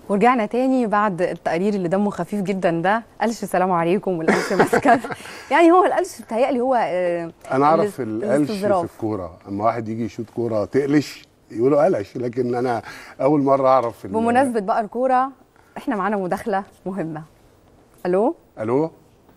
ورجعنا تاني بعد التقرير اللي دمه خفيف جدا ده قالش السلام عليكم والقلش ماسكه يعني هو القلش بتهيألي هو آه، انا اعرف الاس- القلش في الاستظراف. الكوره اما واحد يجي يشوط كوره تقلش يقولوا قلش لكن انا اول مره اعرف ال- بمناسبه بقى الكوره احنا معانا مداخله مهمه الو الو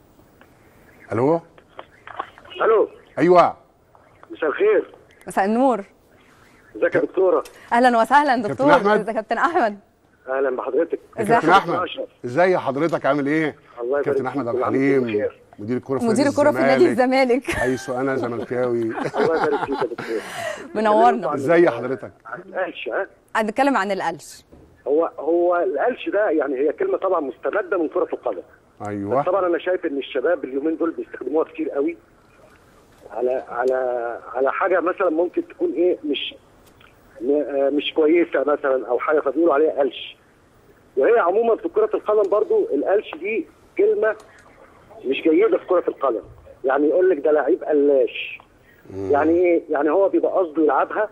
الو الو ايوه مساء الخير مساء النور ازيك يا دكتوره اهلا وسهلا دكتور أحمد. ازيك يا كابتن احمد اهلا بحضرتك ازيك كابتن يا احمد أشرف. ازي حضرتك عامل ايه الله يبارك كابتن فيك، احمد عبد كل عام وانتم الحليم بخير. مدير الكوره في مدير نادي الكوره في نادي الزمالك، الزمالك حيث انا زملكاوي الله يبارك فيك يا دكتور منورنا ازي حضرتك القلش ها هنتكلم عن القلش هو هو القلش ده يعني هي كلمه طبعا مستمده من كره القدم ايوه طبعا انا شايف ان الشباب اليومين دول بيستخدموها كتير قوي على على على حاجه مثلا ممكن تكون ايه مش م- آه، مش كويسه مثلا او حاجه فبيقولوا عليها قلش وهي عموما في كره القدم برضو القلش دي كلمه مش جيده في كره القدم يعني يقول لك ده لعيب قلاش يعني ايه يعني هو بيبقى قصده يلعبها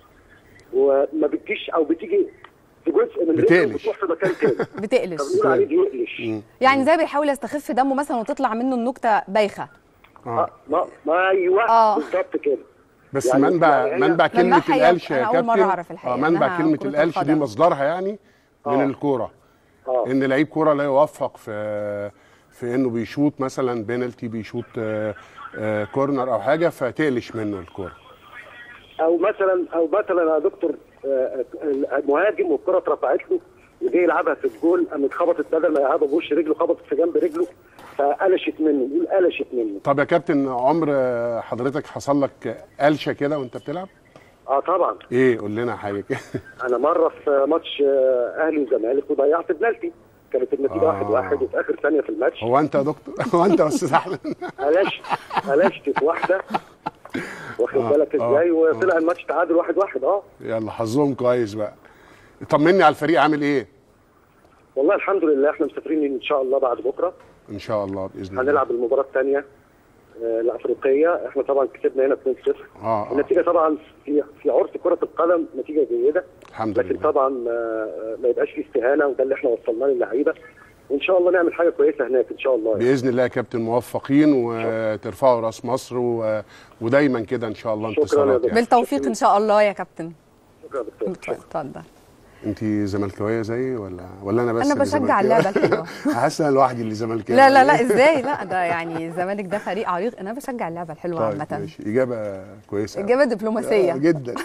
وما بتجيش او بتيجي في جزء من رجله بتقلش. وبتروح في مكان تاني بتقلش فبيقولوا عليه بيقلش يعني زي بيحاول يستخف دمه مثلا وتطلع منه النكته بايخه آه، ما ما ايوه آه. بالظبط كده بس يعني- منبع يعني هي- منبع كلمه منبعها هي- القلش يا أنا أول كابتن مرة أعرف الحقيقة آه، منبع إنها كلمه كرة القلش دي القدم. مصدرها يعني من آه. الكوره اه ان لعيب كوره لا يوفق في في انه بيشوط مثلا بينالتي بيشوط آه، آه، كورنر او حاجه فتقلش منه الكوره او مثلا او مثلا يا دكتور آه، آه، المهاجم والكره اترفعت له وجه يلعبها في الجول قام اتخبطت بدل ما يلعبها بوش رجله خبطت في جنب رجله فقلشت منه نقول قلشت منه طب يا كابتن عمر آه، حضرتك حصل لك قلشه كده وانت بتلعب اه طبعا ايه قول لنا حاجه كده انا مره في ماتش آه، اهلي وزمالك وضيعت بنالتي كانت النتيجه آه. واحد واحد وفي اخر ثانيه في الماتش هو انت يا دكتور هو انت يا استاذ احمد قلشت قلشت في واحده واخد آه، بالك آه، ازاي وطلع الماتش تعادل واحد واحد اه يلا حظهم كويس بقى طمني على الفريق عامل ايه والله الحمد لله احنا مسافرين ان شاء الله بعد بكره ان شاء الله باذن الله هنلعب المباراه الثانيه الافريقيه احنا طبعا كسبنا هنا 2-0 اه آه، النتيجه طبعا في في عرس كره القدم نتيجه جيده الحمد لكن لله طبعا آه، ما يبقاش في استهانه وده اللي احنا وصلناه للعيبه وان شاء الله نعمل حاجه كويسه هناك ان شاء الله يعني. باذن الله يا كابتن موفقين وترفعوا راس مصر و... ودايما كده ان شاء الله شكراً يا انتصارات دكتور. يعني. بالتوفيق ان شاء الله يا كابتن شكرا يا دكتور شكراً. اتفضل انت زملكاويه زيي ولا ولا انا بس أنا اللي بشجع زملكاوي؟ اللعبة الحلوة. حاسس انا لوحدي اللي زملكاوي لا لا لا ازاي لا ده يعني الزمالك ده فريق عريق انا بشجع اللعبه الحلوه طيب عامه ماشي اجابه كويسه اجابه آه، دبلوماسيه جدا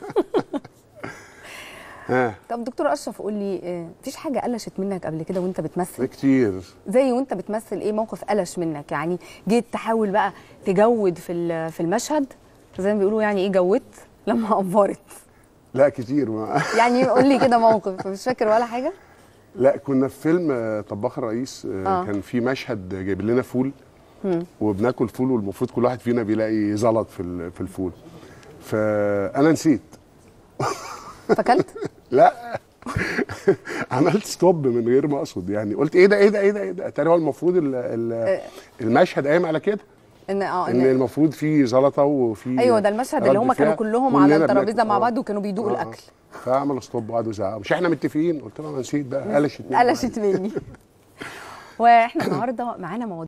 ها طب دكتور اشرف قول لي آه، مفيش حاجه قلشت منك قبل كده وانت بتمثل كتير زي وانت بتمثل ايه موقف قلش منك يعني جيت تحاول بقى تجود في ال- في المشهد زي ما بيقولوا يعني ايه جودت لما افورت لا كتير ما. يعني قول لي كده موقف مش فاكر ولا حاجه لا كنا في فيلم آه، طباخ الرئيس آه، آه. كان في مشهد جايب لنا فول وبناكل فول والمفروض كل واحد فينا بيلاقي زلط في ال- في الفول فانا نسيت فكلت لا عملت ستوب من غير ما اقصد يعني قلت ايه ده ايه ده ايه ده ايه ده ترى هو المفروض ال- ال- المشهد قايم على كده ان اه ان إن المفروض في زلطه وفي ايوه ده المشهد اللي رد هم كانوا فعل. كلهم على كلنا الترابيزه بناكل. مع آه. بعض وكانوا بيدوقوا آه، آه. الاكل فعملوا ستوب وقعدوا يزعقوا مش احنا متفقين قلت له انا نسيت بقى قلشت مني. قلشت مني واحنا النهارده معانا مواضيع